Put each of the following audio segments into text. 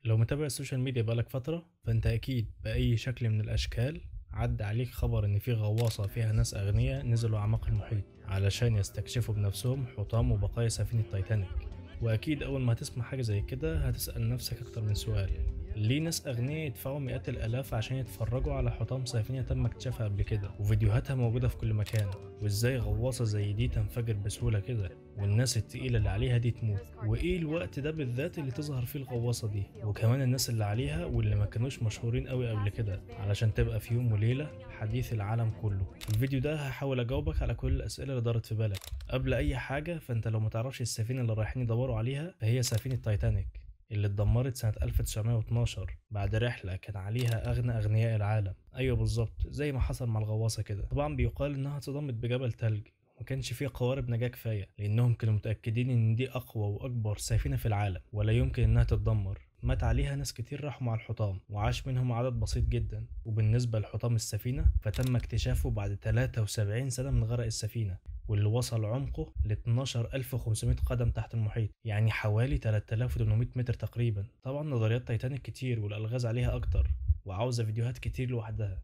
لو متابع السوشيال ميديا بقالك فترة فانت اكيد بأي شكل من الاشكال عدى عليك خبر ان في غواصة فيها ناس اغنياء نزلوا اعماق المحيط علشان يستكشفوا بنفسهم حطام وبقايا سفينة تايتانيك واكيد اول ما هتسمع حاجة زي كده هتسأل نفسك اكتر من سؤال ليه ناس أغنياء يدفعوا مئات الآلاف عشان يتفرجوا على حطام سفينة تم اكتشافها قبل كده وفيديوهاتها موجودة في كل مكان وإزاي غواصة زي دي تنفجر بسهولة كده والناس التقيلة اللي عليها دي تموت وإيه الوقت ده بالذات اللي تظهر فيه الغواصة دي وكمان الناس اللي عليها واللي ما كانوش مشهورين قوي قبل كده علشان تبقى في يوم وليلة حديث العالم كله في الفيديو ده هحاول أجاوبك على كل الأسئلة اللي دارت في بالك قبل أي حاجة فأنت لو متعرفش السفينة اللي رايحين يدوروا عليها فهي سفينة تايتانيك اللي اتدمرت سنة 1912 بعد رحلة كان عليها أغنى أغنياء العالم أيوة بالظبط زي ما حصل مع الغواصة كده طبعا بيقال إنها اتصدمت بجبل تلج وما كانش فيه قوارب نجاة كفاية لأنهم كانوا متأكدين إن دي أقوى وأكبر سفينة في العالم ولا يمكن إنها تتدمر مات عليها ناس كتير راحوا مع الحطام وعاش منهم عدد بسيط جدا وبالنسبة لحطام السفينة فتم اكتشافه بعد 73 سنة من غرق السفينة واللي وصل عمقه ل 12500 قدم تحت المحيط يعني حوالي 3800 متر تقريبا طبعا نظريات تايتانيك كتير والألغاز عليها أكتر وعاوزة فيديوهات كتير لوحدها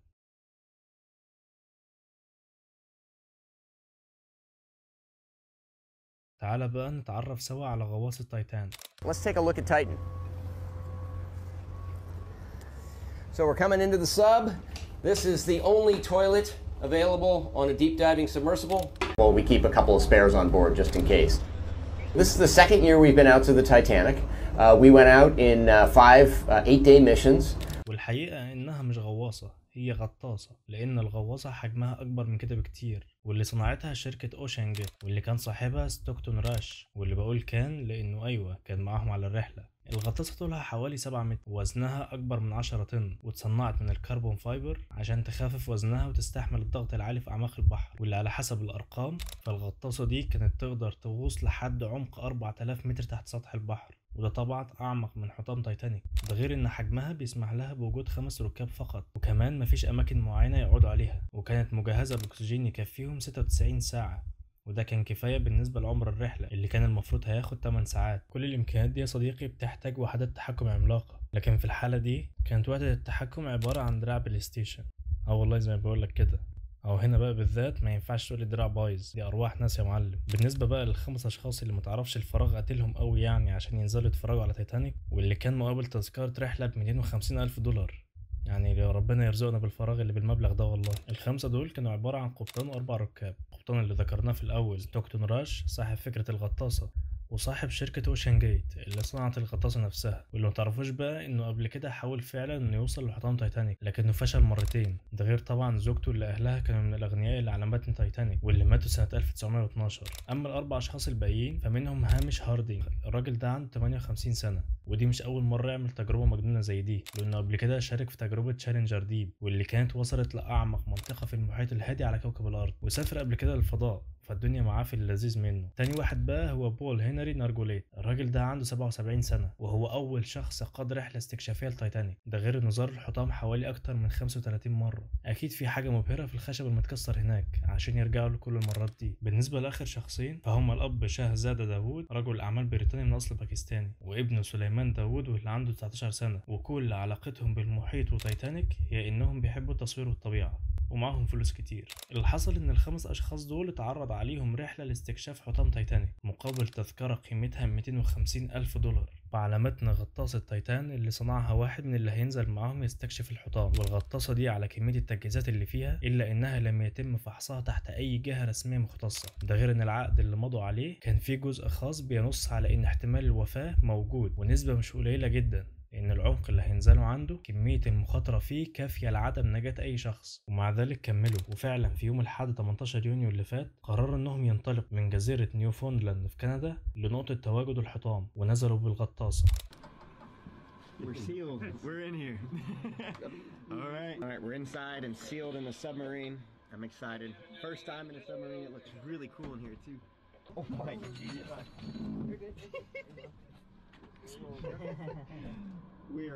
تعال بقى نتعرف سوا على غواصة تايتان Let's take a look at Titan. So we're coming into the sub. This is the only toilet available on a deep diving submersible. Well, we keep a couple of spares on board just in case. This is the second year we've been out to the Titanic. Uh, we went out in uh, five uh, eight day missions. والحقيقة إنها مش غواصة هي غطاسة لأن الغواصة حجمها أكبر من كده بكتير واللي صنعتها شركة أوشان جيت واللي كان صاحبها ستوكتون راش واللي بقول كان لأنه أيوة كان معاهم على الرحلة الغطاسة طولها حوالي 7 متر ووزنها أكبر من 10 طن واتصنعت من الكربون فايبر عشان تخفف وزنها وتستحمل الضغط العالي في أعماق البحر واللي على حسب الأرقام فالغطاسة دي كانت تقدر تغوص لحد عمق 4000 متر تحت سطح البحر وده طبعا أعمق من حطام تايتانيك ده غير إن حجمها بيسمح لها بوجود خمس ركاب فقط وكمان مفيش أماكن معينة يقعدوا عليها وكانت مجهزة بأكسجين يكفيهم 96 ساعة وده كان كفاية بالنسبة لعمر الرحلة اللي كان المفروض هياخد 8 ساعات كل الإمكانيات دي يا صديقي بتحتاج وحدات تحكم عملاقة لكن في الحالة دي كانت وحدة التحكم عبارة عن دراع بلاي ستيشن اه والله زي ما بقولك كده او هنا بقى بالذات ما ينفعش تقول الدراع بايظ دي ارواح ناس يا معلم بالنسبه بقى للخمس اشخاص اللي متعرفش الفراغ قاتلهم قوي يعني عشان ينزلوا يتفرجوا على تايتانيك واللي كان مقابل تذكره رحله ب 250 الف دولار يعني يا ربنا يرزقنا بالفراغ اللي بالمبلغ ده والله الخمسه دول كانوا عباره عن قبطان واربع ركاب القبطان اللي ذكرناه في الاول ستوكتون راش صاحب فكره الغطاسه وصاحب شركة اوشن جيت اللي صنعت الغطاسة نفسها واللي متعرفوش بقى انه قبل كده حاول فعلا انه يوصل لحطام تايتانيك لكنه فشل مرتين ده غير طبعا زوجته اللي اهلها كانوا من الاغنياء اللي على متن تايتانيك واللي ماتوا سنة 1912 اما الاربع اشخاص الباقيين فمنهم هامش هاردينج الراجل ده عنده 58 سنة ودي مش اول مرة يعمل تجربة مجنونة زي دي لانه قبل كده شارك في تجربة تشالنجر ديب واللي كانت وصلت لاعمق منطقة في المحيط الهادي على كوكب الارض وسافر قبل كده للفضاء فالدنيا معاه في اللذيذ منه تاني واحد بقى هو بول هنري نارجوليت الراجل ده عنده 77 سنة وهو أول شخص قاد رحلة استكشافية لتايتانيك ده غير إنه زار الحطام حوالي أكتر من 35 مرة أكيد في حاجة مبهرة في الخشب المتكسر هناك عشان يرجعوا له كل المرات دي بالنسبة لآخر شخصين فهم الأب شاهزادة داوود رجل أعمال بريطاني من أصل باكستاني وابنه سليمان داوود واللي عنده 19 سنة وكل علاقتهم بالمحيط وتايتانيك هي إنهم بيحبوا التصوير والطبيعة ومعاهم فلوس كتير اللي حصل ان الخمس اشخاص دول اتعرض عليهم رحلة لاستكشاف حطام تايتانيك مقابل تذكرة قيمتها 250 ألف دولار وعلى متن غطاسة تايتان اللي صنعها واحد من اللي هينزل معاهم يستكشف الحطام والغطاسة دي على كمية التجهيزات اللي فيها إلا إنها لم يتم فحصها تحت أي جهة رسمية مختصة ده غير إن العقد اللي مضوا عليه كان فيه جزء خاص بينص على إن احتمال الوفاة موجود ونسبة مش قليلة جدا لأن العمق اللي هينزلوا عنده كمية المخاطرة فيه كافية لعدم نجاة أي شخص ومع ذلك كملوا وفعلا في يوم الأحد 18 يونيو اللي فات قرروا إنهم ينطلقوا من جزيرة نيوفوندلاند في كندا لنقطة تواجد الحطام ونزلوا بالغطاسة We're sealed. We're in here. All right. All right, we're inside and sealed in the submarine. I'm excited. First time in a submarine. It looks Really cool in here too. Oh my We are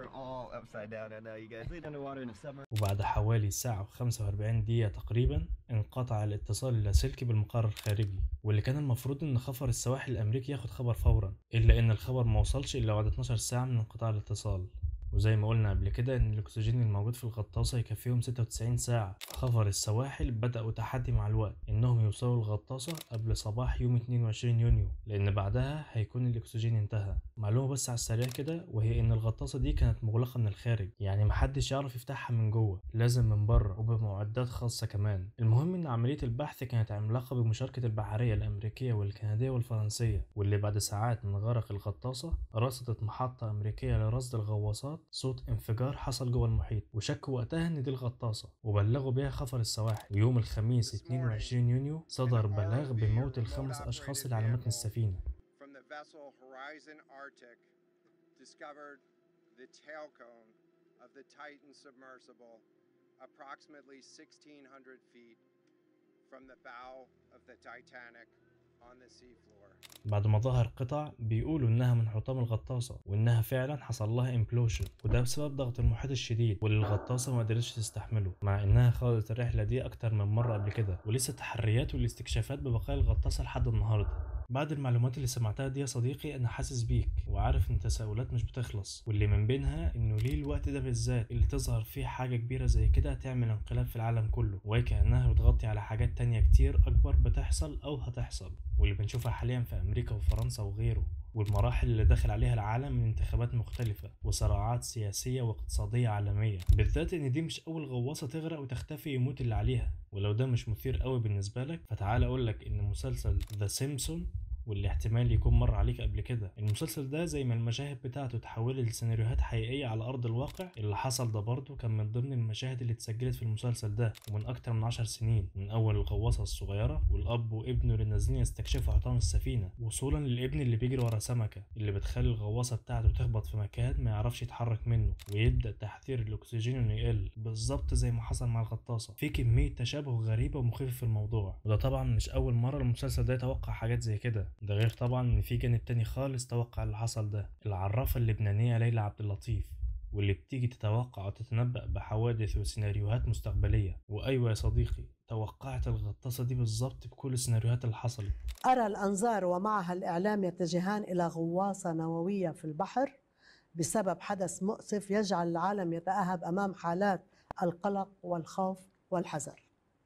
We're all upside down. I know you guys lead underwater in a submarine. وبعد حوالي ساعة وخمسة وأربعين دقيقة تقريبا انقطع الاتصال اللاسلكي بالمقر الخارجي واللي كان المفروض ان خفر السواحل الامريكي ياخد خبر فورا الا ان الخبر ما وصلش الا بعد 12 ساعة من انقطاع الاتصال وزي ما قلنا قبل كده ان الاكسجين الموجود في الغطاسة يكفيهم 96 ساعة خفر السواحل بدأوا تحدي مع الوقت انهم يوصلوا الغطاسة قبل صباح يوم 22 يونيو لان بعدها هيكون الاكسجين انتهى معلومة بس على السريع كده وهي ان الغطاسة دي كانت مغلقة من الخارج يعني محدش يعرف يفتحها من جوه لازم من بره وبمعدات خاصة كمان المهم ان عملية البحث كانت عملاقة بمشاركة البحرية الامريكية والكندية والفرنسية واللي بعد ساعات من غرق الغطاسة رصدت محطة امريكية لرصد الغواصات صوت انفجار حصل جوه المحيط وشكوا وقتها ان دي الغطاسة وبلغوا بيها خفر السواحل ويوم الخميس 22 يونيو صدر بلاغ بموت الخمس اشخاص اللي على متن السفينة from the vessel Horizon Arctic discovered the tail cone of the Titan submersible approximately 1600 feet from the bow of the Titanic on the seafloor. بعد ما ظهر قطع بيقولوا انها من حطام الغطاسة وانها فعلا حصل لها امبلوشن وده بسبب ضغط المحيط الشديد واللي الغطاسة ما قدرتش تستحمله مع انها خاضت الرحلة دي اكتر من مرة قبل كده ولسه التحريات والاستكشافات ببقايا الغطاسة لحد النهاردة بعد المعلومات اللي سمعتها دي يا صديقي انا حاسس بيك وعارف ان تساؤلات مش بتخلص واللي من بينها انه ليه الوقت ده بالذات اللي تظهر فيه حاجة كبيرة زي كده تعمل انقلاب في العالم كله وكأنها بتغطي على حاجات تانية كتير اكبر بتحصل او هتحصل واللي بنشوفها حاليا في امريكا وفرنسا وغيره والمراحل اللي داخل عليها العالم من انتخابات مختلفة وصراعات سياسية واقتصادية عالمية بالذات ان دي مش اول غواصة تغرق وتختفي يموت اللي عليها ولو ده مش مثير قوي بالنسبة لك فتعال اقولك ان مسلسل ذا سيمسون واللي احتمال يكون مر عليك قبل كده المسلسل ده زي ما المشاهد بتاعته اتحولت لسيناريوهات حقيقية على أرض الواقع اللي حصل ده برضه كان من ضمن المشاهد اللي اتسجلت في المسلسل ده ومن أكتر من عشر سنين من أول الغواصة الصغيرة والأب وابنه اللي نازلين يستكشفوا حطام السفينة وصولا للابن اللي بيجري ورا سمكة اللي بتخلي الغواصة بتاعته تخبط في مكان ما يعرفش يتحرك منه ويبدأ تحذير الأكسجين إنه يقل بالظبط زي ما حصل مع الغطاسة في كمية تشابه غريبة ومخيفة في الموضوع وده طبعا مش أول مرة المسلسل ده يتوقع حاجات زي كده ده غير طبعا ان في جانب تاني خالص توقع اللي حصل ده العرافة اللبنانية ليلى عبد اللطيف واللي بتيجي تتوقع وتتنبأ بحوادث وسيناريوهات مستقبلية وأيوة يا صديقي توقعت الغطاسة دي بالظبط بكل السيناريوهات اللي حصلت أرى الأنظار ومعها الإعلام يتجهان إلى غواصة نووية في البحر بسبب حدث مؤسف يجعل العالم يتأهب أمام حالات القلق والخوف والحذر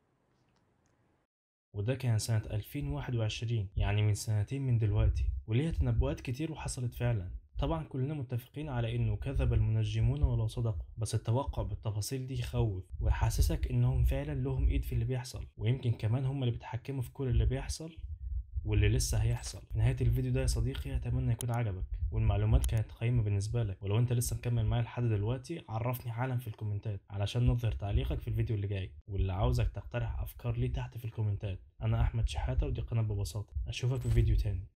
وده كان سنة 2021 يعني من سنتين من دلوقتي وليها تنبؤات كتير وحصلت فعلا طبعا كلنا متفقين على انه كذب المنجمون ولو صدقوا بس التوقع بالتفاصيل دي يخوف ويحسسك انهم فعلا لهم ايد في اللي بيحصل ويمكن كمان هم اللي بيتحكموا في كل اللي بيحصل واللي لسه هيحصل في نهاية الفيديو ده يا صديقي أتمنى يكون عجبك والمعلومات كانت قيمة بالنسبة لك ولو أنت لسه مكمل معايا لحد دلوقتي عرفني حالا في الكومنتات علشان نظهر تعليقك في الفيديو اللي جاي واللي عاوزك تقترح أفكار ليه تحت في الكومنتات أنا أحمد شحاتة ودي قناة ببساطة أشوفك في فيديو تاني